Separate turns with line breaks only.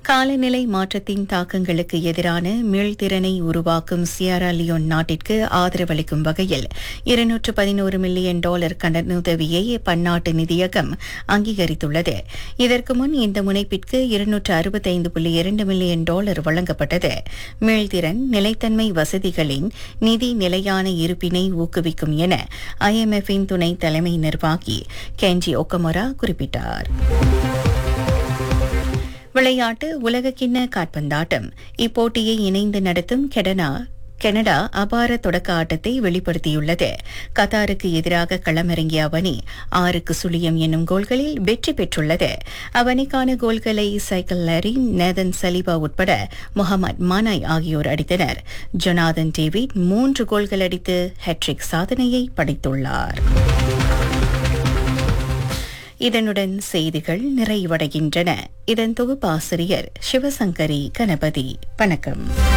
காலநிலை மாற்றத்தின் தாக்கங்களுக்கு எதிரான மீள்திறனை உருவாக்கும் சியாரா லியோன் நாட்டிற்கு ஆதரவளிக்கும் வகையில் இருநூற்று பதினோரு மில்லியன் டாலர் கடனுதவியை பன்னாட்டு நிதியகம் அங்கீகரித்துள்ளது இதற்கு முன் இந்த முனைப்பிற்கு இருநூற்று அறுபத்தைந்து புள்ளி இரண்டு மில்லியன் டாலர் வழங்கப்பட்டது மீள்திறன் நிலைத்தன்மை வசதிகளின் நிதி நிலையான இருப்பினை ஊக்குவிக்கும் என ஐஎம்எஃப்பின் துணை தலைமை நிர்வாகி கென்ஜி ஒக்கமொரா குறிப்பிட்டார் விளையாட்டு உலகக்கிண்ண காற்பந்தாட்டம் இப்போட்டியை இணைந்து நடத்தும் கெடனா கனடா அபார தொடக்க ஆட்டத்தை வெளிப்படுத்தியுள்ளது கத்தாருக்கு எதிராக களமிறங்கிய அவனி ஆறுக்கு சுழியம் என்னும் கோல்களில் வெற்றி பெற்றுள்ளது அவனிக்கான கோல்களை சைக்கிள் லாரி நேதன் சலீபா உட்பட முகமது மானாய் ஆகியோர் அடித்தனர் ஜொனாதன் டேவிட் மூன்று கோல்கள் அடித்து ஹேட்ரிக் சாதனையை படைத்துள்ளார் இதனுடன் செய்திகள் நிறைவடைகின்றன இதன் தொகுப்பாசிரியர் சிவசங்கரி கணபதி வணக்கம்